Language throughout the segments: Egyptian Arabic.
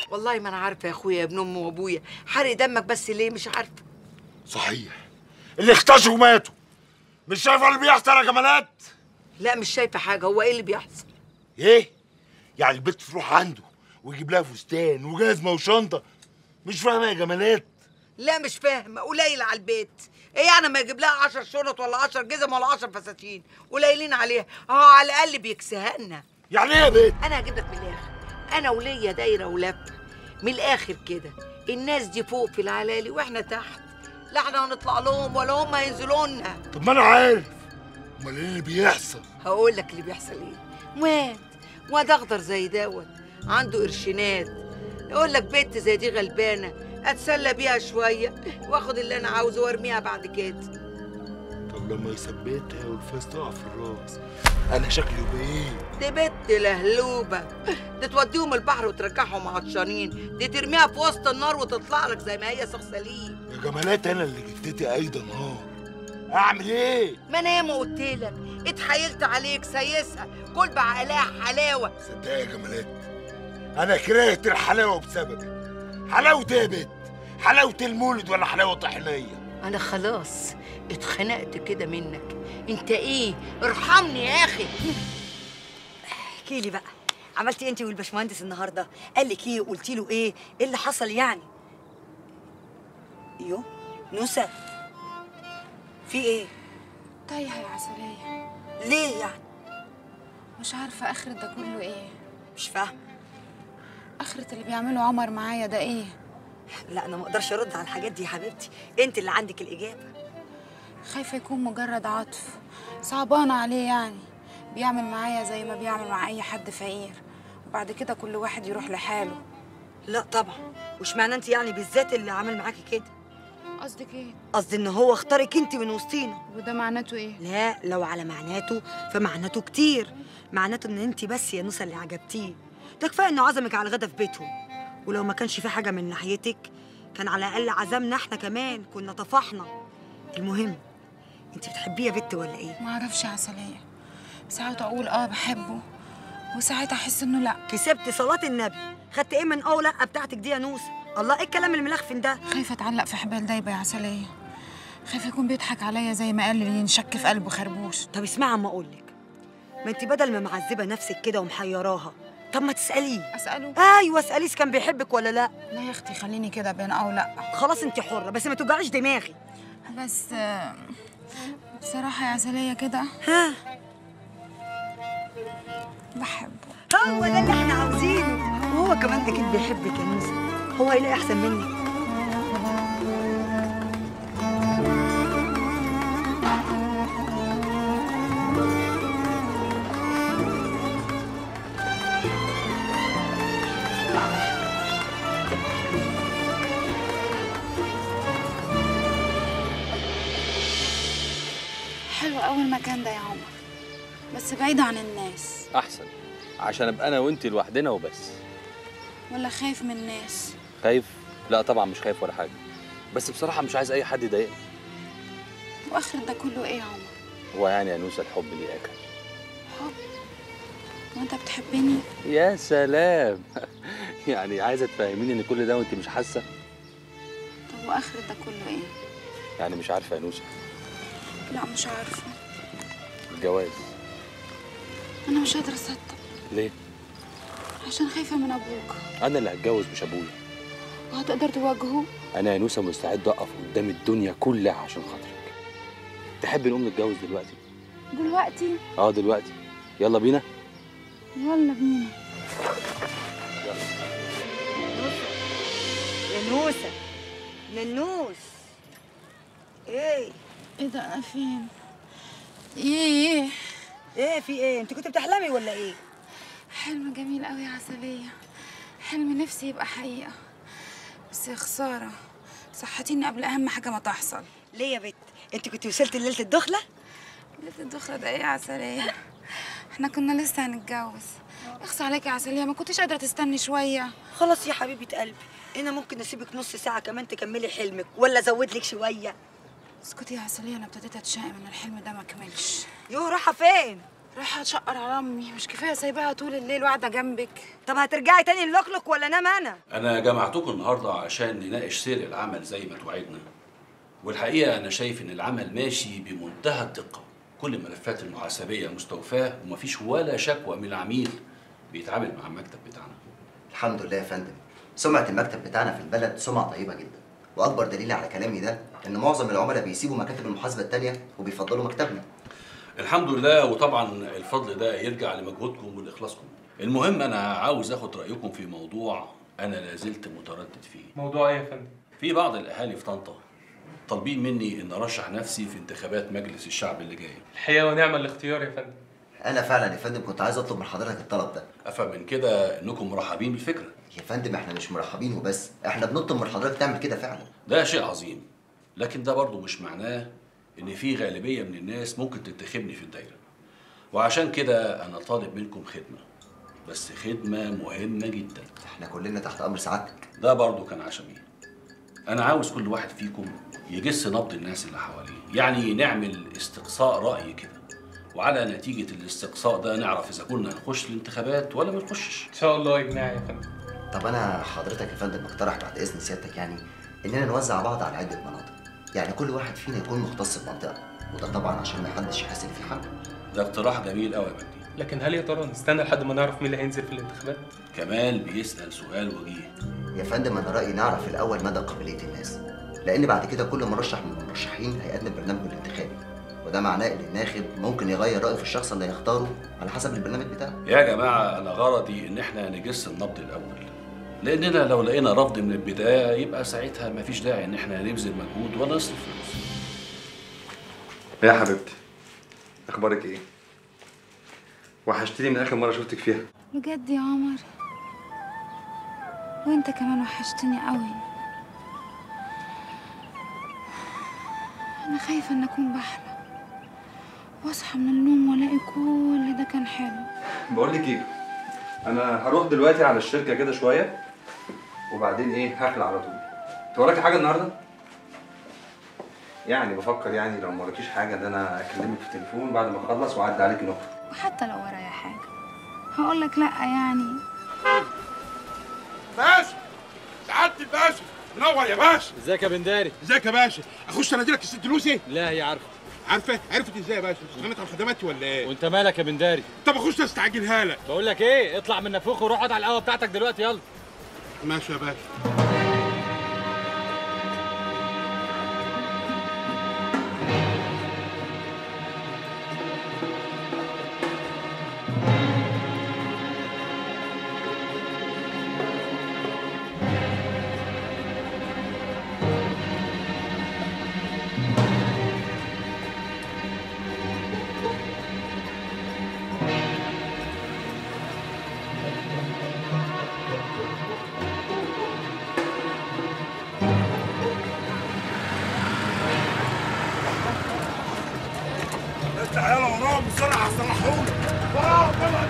والله ما انا عارفه يا اخويا يا ابن امي وابويا حرق دمك بس ليه مش عارفه صحيح اللي اختشوا ماتوا مش شايفه اللي بيحصل يا جمالات لا مش شايفه حاجه هو ايه اللي بيحصل ايه يعني البنت تروح عنده ويجيب لها فستان وجزمه وشنطه مش فاهمه يا جمالات لا مش فاهمه قليل على البيت ايه يعني ما يجيب لها 10 شنط ولا 10 جزم ولا 10 فساتين قليلين عليها اهو على الاقل بيكسها لنا يعني ايه يا بنت انا هجيب لك من الاخر انا وليا دايره ولفه من الاخر كده الناس دي فوق في العلالي واحنا تحت لا احنا هنطلع لهم ولا هم هينزلوا لنا طب ما انا عارف امال ايه اللي بيحصل هقول لك اللي بيحصل ايه واد واد اخضر زي دوت عنده قرشينات يقول لك بنت زي دي غلبانه اتسلى بيها شويه واخد اللي انا عاوزه وارميها بعد كده طب لما يثبتها والفاس تقع في الراس انا شكلي بايه دي بنت لهلوبه دي توديهم البحر وترجعهم عطشانين دي ترميها في وسط النار وتطلع لك زي ما هي سخ سليم يا جمالات انا اللي جدتي ايضا نار اعمل ايه ما انا ياما قلت لك اتحايلت عليك سيسها كل بعقلها حلاوه صدق يا جمالات انا كرهت الحلاوه بسببك حلاوه ايه يا بنت حلاوه المولد ولا حلاوه طحينيه انا خلاص اتخنقت كده منك انت ايه ارحمني يا اخي احكي لي بقى عملتي انت والباشمهندس النهارده قال لك ايه وقلتي له ايه ايه اللي حصل يعني يو نوسه في ايه تايهة يا عسلية ليه يعني مش عارفة آخرة ده كله إيه مش فاهمه آخرة اللي بيعمله عمر معايا ده إيه لا انا ما اقدرش ارد على الحاجات دي يا حبيبتي انت اللي عندك الاجابه خايفة يكون مجرد عطف صعبانة عليه يعني بيعمل معايا زي ما بيعمل مع أي حد فقير وبعد كده كل واحد يروح لحاله لا طبعا وش معنى انت يعني بالذات اللي عمل معاكي كده قصدك إيه قصدي ان هو اختارك انت من وسطينا وده معناته إيه لا لو على معناته فمعناته كتير معناته ان انت بس يا نوسه اللي عجبتيه ده كفايه انه عزمك على الغدا في بيتهم ولو ما كانش في حاجه من ناحيتك كان على الاقل عزمنا احنا كمان كنا طفحنا المهم انت بتحبيه يا بت ولا ايه معرفش يا عسلية ساعات أقول آه بحبه وساعات أحس إنه لأ كسبت صلاه النبي خدت ايه من اه لا بتاعتك دي يا نوسه الله ايه الكلام الملخفن ده خايفة أتعلق في حبال دايبة يا عسلية خايفة يكون بيضحك عليا زي ما قال لي ينشك في قلبه خربوش طب اسمعي اما اقول لك ما انت بدل ما معذبه نفسك كده ومحيراها طب ما تساليه أسأله ايوه اساليه إذا كان بيحبك ولا لا لا يا أختي خليني كده بين آه ولأ خلاص انت حره بس ما توجعيش دماغي بس آه، بصراحة يا عسلية كده ها بحبه هو ده اللي احنا عاوزينه وهو كمان اكيد بيحبك يا نوسه هو هيلاقي احسن منك حلو قوي المكان ده يا عمر بس بعيد عن الناس احسن عشان ابقى انا وانت لوحدنا وبس ولا خايف من الناس خايف لا طبعا مش خايف ولا حاجه بس بصراحه مش عايز اي حد يضايقني واخر ده كله ايه يا عمر هو يعني يا نوسه الحب ليه اكل حب وانت بتحبني يا سلام يعني عايزه تفهميني ان كل ده وانت مش حاسه طب واخر ده كله ايه يعني مش عارفه يا نوسه لا مش عارفه الجواز انا مش قادره اصدق ليه عشان خايفه من ابوك انا اللي هتجوز مش ابويا وهتقدر تواجهه انا يا نوسه مستعد اقف قدام الدنيا كلها عشان خاطرك تحبي نقوم نتجوز دلوقتي دلوقتي اه دلوقتي يلا بينا يلا بينا يا نوسه ننوس ايه ايه ده انا فين ايه ايه في ايه انت كنت بتحلمي ولا ايه حلم جميل قوي يا عسليه حلم نفسي يبقى حقيقه بس يا خساره صحتيني قبل اهم حاجه ما تحصل ليه يا بت انت كنت وصلت ليله الدخله ليله الدخله ده ايه يا عسليه احنا كنا لسه هنتجوز اخص عليك يا عسليه ما كنتش قادره تستني شويه خلاص يا حبيبه قلبي انا ممكن اسيبك نص ساعه كمان تكملي حلمك ولا ازود لك شويه اسكتي يا عسليه انا ابتديت اتشائم ان الحلم ده ما كملش يوه رايحه فين رايحه اتشقر على امي مش كفايه سايباها طول الليل وقاعده جنبك طب هترجعي تاني نلقلق ولا انام انا أنا جمعتكم النهاردة عشان نناقش سير العمل زي ما توعدنا والحقيقة أنا شايف إن العمل ماشي بمنتهى الدقة كل الملفات المحاسبية مستوفاة ومفيش ولا شكوى من العميل بيتعامل مع المكتب بتاعنا الحمد لله يا فندم سمعة المكتب بتاعنا في البلد سمعة طيبة جدا وأكبر دليل على كلامي ده إن معظم العملاء بيسيبوا مكاتب المحاسبة التانية وبيفضلوا مكتبنا الحمد لله وطبعا الفضل ده يرجع لمجهودكم ولإخلاصكم المهم أنا عاوز أخد رأيكم في موضوع أنا لازلت متردد فيه موضوع ايه يا فندم؟ في بعض الأهالي في طنطا طالبين مني إن أرشح نفسي في انتخابات مجلس الشعب اللي جاي الحقيقة ونعم الاختيار يا فندم أنا فعلا يا فندم كنت عايز أطلب من حضرتك الطلب ده أفهم من كده إنكم مرحبين بالفكرة يا فندم إحنا مش مرحبين وبس إحنا بنطلب من حضرتك تعمل كده فعلا ده شيء عظيم لكن ده برضه مش معناه ان في غالبيه من الناس ممكن تنتخبني في الدايره وعشان كده انا طالب منكم خدمه بس خدمه مهمه جدا إحنا كلنا تحت أمر سعادتك ده برضه كان عشمي انا عاوز كل واحد فيكم يجس نبض الناس اللي حواليه يعني نعمل استقصاء راي كده وعلى نتيجه الاستقصاء ده نعرف اذا كنا نخش الانتخابات ولا ما نخشش ان شاء الله اجماعي يا فندم طب أنا حضرتك يا فندم مقترح بعد إذن سيادتك يعني إننا نوزع بعض على عدة مناطق يعني كل واحد فينا يكون مختص بمنطقة وده طبعا عشان ما حدش يحس إن في حاجة ده اقتراح جميل قوي يا مجدي لكن هل يا ترى نستنى لحد ما نعرف مين اللي هينزل في الانتخابات؟ كمال بيسال سؤال وجيه يا فندم انا رايي نعرف الاول مدى قابليه الناس لان بعد كده كل مرشح من المرشحين هيقدم برنامج الانتخابي وده معناه ان الناخب ممكن يغير رايه في الشخص اللي هيختاره على حسب البرنامج بتاعه يا جماعة أنا غرضي إن إحنا نجس النبض الأول لأننا لو لقينا رفض من البداية يبقى ساعتها مفيش داعي إن إحنا نبذل مجهود ولا نصرف فلوس يا حبيبتي اخبارك ايه وحشتني من اخر مره شفتك فيها بجد يا عمر وانت كمان وحشتني قوي انا خايفه ان اكون بحلم واصحى من النوم والاقي كل ده كان حلو بقول لك ايه انا هروح دلوقتي على الشركه كده شويه وبعدين ايه هخلع على طول انت وراكي حاجه النهارده يعني بفكر يعني لو ما وراكيش حاجه ان انا اكلمك في التليفون بعد ما اخلص واعدي عليك نخرج وحتى لو ورايا حاجه هقول لك لا يعني باشا سعادة الباشا منور يا باشا ازيك يا بنداري ازيك يا باشا اخش اناديلك الست لوسي لا هي عارفه عارفه عرفت ازاي يا باشا استغنت عن خدماتي ولا ايه وانت مالك يا بنداري طب اخش استعجلها لك بقول لك ايه اطلع من نافوخ وروح اقعد على القهوه بتاعتك دلوقتي يلا ماشي يا باشا تعالى وراهم بسرعه صلحوني وراهم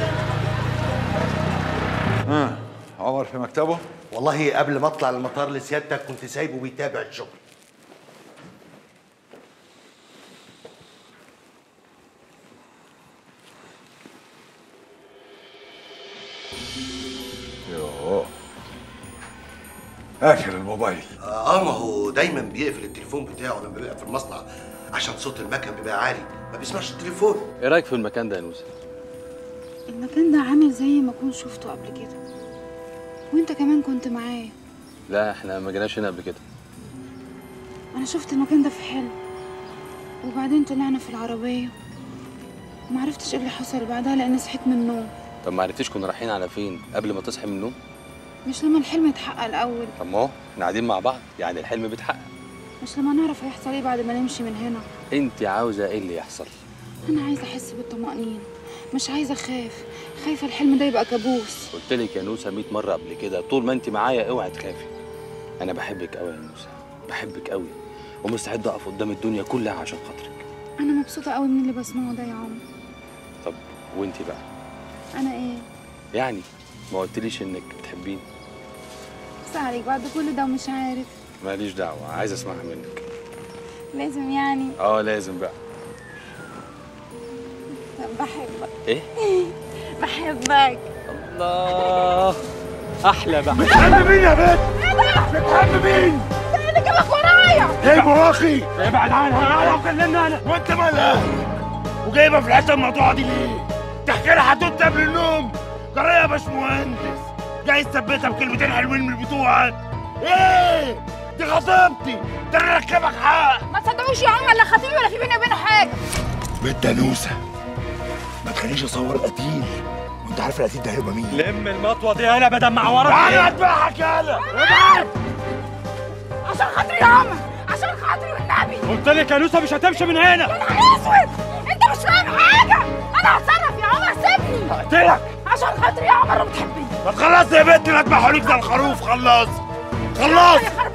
ها عمر في مكتبه والله قبل ما اطلع المطار لسيادتك كنت سايبه بيتابع الشغل يوه قافل الموبايل اه ما هو دايما بيقفل التليفون بتاعه لما بيبقى في المصنع عشان صوت المكن بيبقى عالي ما بيسمعش التليفون ايه رايك في المكان ده يا نوسه المكان ده عامل زي ما كنت شفته قبل كده وانت كمان كنت معايا لا احنا ما جيناش هنا قبل كده انا شفت المكان ده في حلم وبعدين طلعنا في العربيه ومعرفتش ايه اللي حصل بعدها لاني صحيت من النوم طب ما عرفتيش كنا رايحين على فين قبل ما تصحي من النوم مش لما الحلم يتحقق الاول طب ما هو احنا قاعدين مع بعض يعني الحلم بيتحقق مش لما نعرف هيحصل ايه بعد ما نمشي من هنا انت عاوزه ايه اللي يحصل انا عايزه احس بالطمانينه مش عايزه اخاف خايفه الحلم ده يبقى كابوس قلت لك يا نوسه 100 مره قبل كده طول ما انت معايا اوعي تخافي انا بحبك قوي يا نوسه بحبك قوي ومستعد اقف قدام الدنيا كلها عشان خاطرك انا مبسوطه قوي من اللي بسمعه ده يا عمر طب وانت بقى انا ايه يعني ما قلتليش انك بتحبيني بس عليك بعد كل ده ومش عارف ماليش دعوه عايز اسمعها منك لازم يعني اه لازم بقى طب بحبك ايه بحبك الله احلى بقى بتحب مين يا بنت؟ بتحب مين؟ ايه اللي جابك ورايا جايبه واخي ابعد عنها انا وكلمني انا وانت مال اهلك وجايبه في الحته الموضوعه دي ليه؟ تحكي لها حدوته قبل النوم جرى يا باشمهندس جاي تثبتها بكلمتين حلوين من بتوعك ايه؟ دي خطيبتي ده انا ركبك حق ما تصدقوش يا عم لا خطيبي ولا في بيني وبينه حاجه بنت نوسه ما تخليش اصور القتيل وانت عارف القتيل ده هيبقى مين؟ لم المطوه دي يالا بدل مع وراك انا اذبحك يالا ابعد عشان خاطري يا عم عشان خاطري والنبي قلت لك يا نوسه مش هتمشي من هنا يا نهار اسود انت مش فاهم حاجه انا هتصرف يا عمر سيبني هقتلك عشان خاطري يا عمر بتحبني ما تخلص يا بنت لا اذبحوا لك ده الخروف خلص خلص